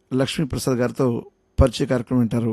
లక్ష్మీప్రసాద్ గారితో పరిచయ కార్యక్రమం వింటారు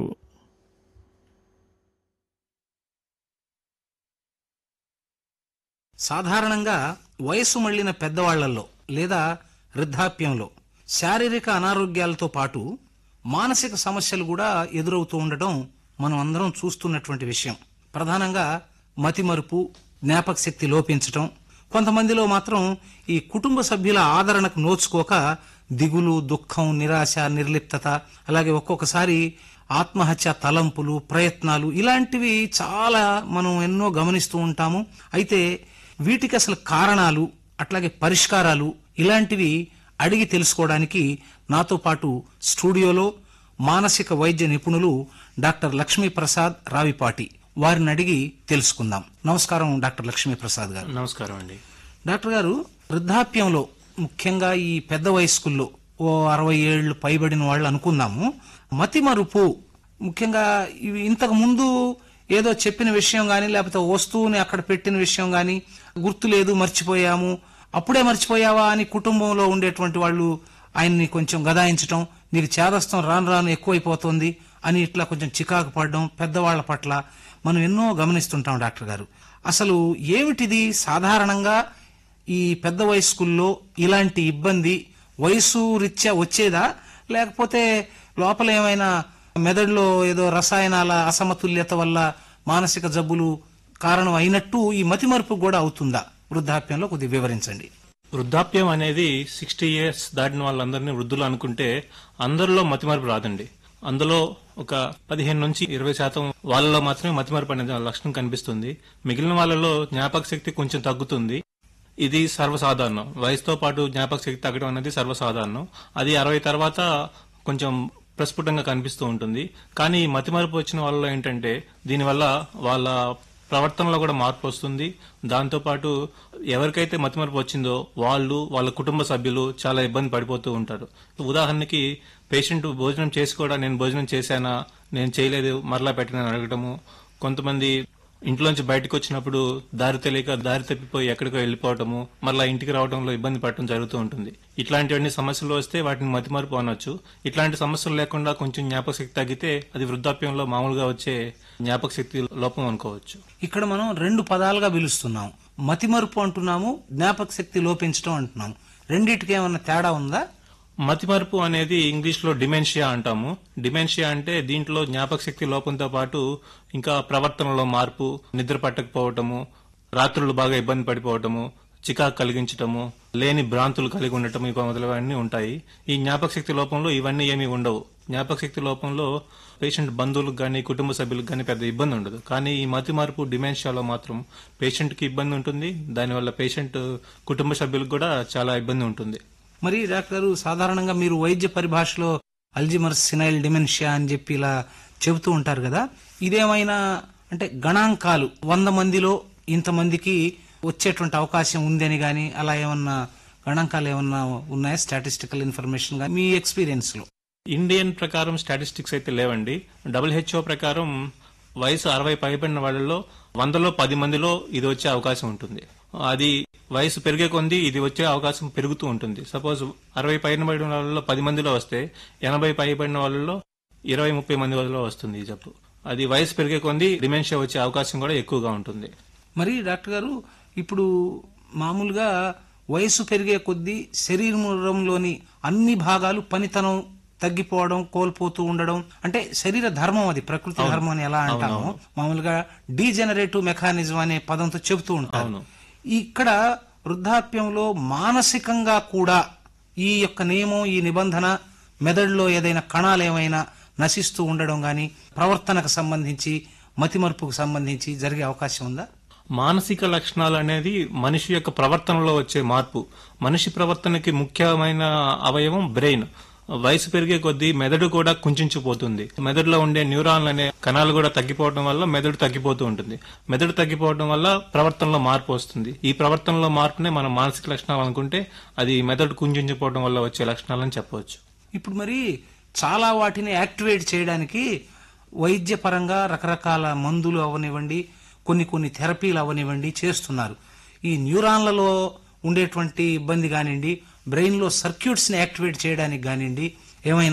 సాధారణంగా వయసు మళ్లిన పెద్దవాళ్లలో లేదా వృద్ధాప్యంలో శారీరక అనారోగ్యాలతో పాటు మానసిక సమస్యలు కూడా ఎదురవుతూ ఉండటం మనం అందరం చూస్తున్నటువంటి విషయం ప్రధానంగా మతిమరుపు జ్ఞాపక శక్తి లోపించటం కొంతమందిలో మాత్రం ఈ కుటుంబ సభ్యుల ఆదరణకు నోచుకోక దిగులు దుఃఖం నిరాశ నిర్లిప్తత అలాగే ఒక్కొక్కసారి ఆత్మహత్య తలంపులు ప్రయత్నాలు ఇలాంటివి చాలా మనం ఎన్నో గమనిస్తూ ఉంటాము అయితే వీటికి అసలు కారణాలు అట్లాగే పరిష్కారాలు ఇలాంటివి అడిగి తెలుసుకోవడానికి నాతో పాటు స్టూడియోలో మానసిక వైద్య నిపుణులు డాక్టర్ లక్ష్మీ ప్రసాద్ రావిపాటి వారిని అడిగి తెలుసుకుందాం నమస్కారం డాక్టర్ లక్ష్మీ ప్రసాద్ గారు నమస్కారం అండి డాక్టర్ గారు వృద్ధాప్యంలో ముఖ్యంగా ఈ పెద్ద వయస్కుల్లో ఓ అరవై ఏళ్లు పైబడిన వాళ్ళు అనుకుందాము మతిమరుపు ముఖ్యంగా ఇవి ఇంతకు ముందు ఏదో చెప్పిన విషయం గాని లేకపోతే వస్తువుని అక్కడ పెట్టిన విషయం గాని గుర్తు లేదు మర్చిపోయాము అప్పుడే మర్చిపోయావా అని కుటుంబంలో ఉండేటువంటి వాళ్ళు ఆయన్ని కొంచెం గదాయించటం నీకు చేదస్తం రాను రాను ఎక్కువైపోతుంది అని ఇట్లా కొంచెం చికాకు పడడం పెద్దవాళ్ల పట్ల మనం ఎన్నో గమనిస్తుంటాం డాక్టర్ గారు అసలు ఏమిటిది సాధారణంగా ఈ పెద్ద వయస్కుల్లో ఇలాంటి ఇబ్బంది వయసు రీత్యా వచ్చేదా లేకపోతే లోపల ఏమైనా మెదడులో ఏదో రసాయనాల అసమతుల్యత వల్ల మానసిక జబ్బులు కారణం అయినట్టు ఈ మతిమరుపు కూడా అవుతుందా వృద్ధాప్యంలో కొద్దిగా వివరించండి వృద్ధాప్యం అనేది సిక్స్టీ ఇయర్స్ దాటిన వాళ్ళందరినీ వృద్ధులు అనుకుంటే అందరిలో మతిమరుపు రాదండి అందులో ఒక పదిహేను నుంచి ఇరవై శాతం వాళ్ళలో మాత్రమే మతిమరుపు అనే లక్షణం కనిపిస్తుంది మిగిలిన వాళ్ళలో జ్ఞాపక శక్తి కొంచెం తగ్గుతుంది ఇది సర్వసాధారణం వయసుతో పాటు జ్ఞాపక శక్తి తగ్గడం అనేది సర్వసాధారణం అది అరవై తర్వాత కొంచెం ప్రస్ఫుటంగా కనిపిస్తూ ఉంటుంది కానీ ఈ మతిమరుపు వచ్చిన వాళ్ళలో ఏంటంటే దీనివల్ల వాళ్ళ ప్రవర్తనలో కూడా మార్పు వస్తుంది దాంతోపాటు ఎవరికైతే మతిమరుపు వచ్చిందో వాళ్ళు వాళ్ళ కుటుంబ సభ్యులు చాలా ఇబ్బంది పడిపోతూ ఉంటారు ఉదాహరణకి పేషెంట్ భోజనం చేసి కూడా నేను భోజనం చేశానా నేను చేయలేదు మరలా పెట్టినని అడగటము కొంతమంది ఇంట్లోంచి బయటకు వచ్చినప్పుడు దారి తెలియక దారి తప్పిపోయి ఎక్కడికో వెళ్ళిపోవటము మళ్ళీ ఇంటికి రావడంలో ఇబ్బంది పడటం జరుగుతూ ఉంటుంది ఇట్లాంటివన్నీ సమస్యలు వస్తే వాటిని మతిమరుపు అనొచ్చు ఇట్లాంటి సమస్యలు లేకుండా కొంచెం జ్ఞాపక శక్తి తగ్గితే అది వృద్ధాప్యంలో మామూలుగా వచ్చే జ్ఞాపక శక్తి లోపం అనుకోవచ్చు ఇక్కడ మనం రెండు పదాలుగా పిలుస్తున్నాం మతిమరుపు అంటున్నాము జ్ఞాపక శక్తి లోపించడం అంటున్నాము రెండిటికి ఏమన్నా తేడా ఉందా మతిమరుపు అనేది ఇంగ్లీష్ లో డిమెన్షియా అంటాము డిమెన్షియా అంటే దీంట్లో జ్ఞాపక శక్తి లోపంతో పాటు ఇంకా ప్రవర్తనలో మార్పు నిద్ర పట్టకపోవటము రాత్రులు బాగా ఇబ్బంది పడిపోవటము చికాకు కలిగించటము లేని భ్రాంతులు కలిగి ఉండటం ఇవి మొదలైనవన్నీ ఉంటాయి ఈ జ్ఞాపక శక్తి లోపంలో ఇవన్నీ ఏమీ ఉండవు జ్ఞాపక శక్తి లోపంలో పేషెంట్ బంధువులకు కానీ కుటుంబ సభ్యులకు కానీ పెద్ద ఇబ్బంది ఉండదు కానీ ఈ మతి మార్పు డిమెన్షియాలో మాత్రం పేషెంట్ కి ఇబ్బంది ఉంటుంది దానివల్ల పేషెంట్ కుటుంబ సభ్యులకు కూడా చాలా ఇబ్బంది ఉంటుంది మరి డాక్టర్ గారు సాధారణంగా మీరు వైద్య పరిభాషలో అల్జిమర్స్ సినైల్ డిమెన్షియా అని చెప్పి ఇలా చెబుతూ ఉంటారు కదా ఇదేమైనా అంటే గణాంకాలు వంద మందిలో ఇంతమందికి వచ్చేటువంటి అవకాశం ఉందని గాని అలా ఏమన్నా గణాంకాలు ఏమన్నా ఉన్నాయా స్టాటిస్టికల్ ఇన్ఫర్మేషన్ గానీ మీ ఎక్స్పీరియన్స్ లో ఇండియన్ ప్రకారం స్టాటిస్టిక్స్ అయితే లేవండి డబ్ల్యూహెచ్ఓ ప్రకారం వయసు అరవై పైబడిన వాళ్ళలో వందలో పది మందిలో ఇది వచ్చే అవకాశం ఉంటుంది అది వయసు పెరిగే కొంది ఇది వచ్చే అవకాశం పెరుగుతూ ఉంటుంది సపోజ్ అరవై పైన పడిన వాళ్ళలో పది మందిలో వస్తే ఎనభై పైబడిన వాళ్ళలో ఇరవై ముప్పై మంది వాళ్ళలో వస్తుంది ఈ జబ్బు అది వయసు పెరిగే కొంది డిమెన్షియా వచ్చే అవకాశం కూడా ఎక్కువగా ఉంటుంది మరి డాక్టర్ గారు ఇప్పుడు మామూలుగా వయసు పెరిగే కొద్దీ శరీరంలోని అన్ని భాగాలు పనితనం తగ్గిపోవడం కోల్పోతూ ఉండడం అంటే శరీర ధర్మం అది ప్రకృతి ధర్మం అని ఎలా అంటాము మామూలుగా డీజనరేటివ్ మెకానిజం అనే పదంతో చెబుతూ ఉంటారు అవును. ఇక్కడ వృద్ధాప్యంలో మానసికంగా కూడా ఈ యొక్క నియమం ఈ నిబంధన మెదడులో ఏదైనా కణాలు ఏమైనా నశిస్తూ ఉండడం గాని ప్రవర్తనకు సంబంధించి మతిమరుపుకు సంబంధించి జరిగే అవకాశం ఉందా మానసిక లక్షణాలు అనేది మనిషి యొక్క ప్రవర్తనలో వచ్చే మార్పు మనిషి ప్రవర్తనకి ముఖ్యమైన అవయవం బ్రెయిన్ వయసు పెరిగే కొద్దీ మెదడు కూడా కుంచుకుపోతుంది మెదడులో ఉండే న్యూరాన్లు అనే కణాలు కూడా తగ్గిపోవడం వల్ల మెదడు తగ్గిపోతూ ఉంటుంది మెదడు తగ్గిపోవడం వల్ల ప్రవర్తనలో మార్పు వస్తుంది ఈ ప్రవర్తనలో మార్పునే మనం మానసిక లక్షణాలు అనుకుంటే అది మెదడు కుంచుకుపోవడం వల్ల వచ్చే లక్షణాలని చెప్పవచ్చు ఇప్పుడు మరి చాలా వాటిని యాక్టివేట్ చేయడానికి వైద్యపరంగా రకరకాల మందులు అవనివ్వండి కొన్ని కొన్ని థెరపీలు అవనివ్వండి చేస్తున్నారు ఈ న్యూరాన్లలో ఉండేటువంటి ఇబ్బంది కానివ్వండి బ్రెయిన్లో సర్క్యూట్స్ని యాక్టివేట్ చేయడానికి కానివ్వండి ఏమైనా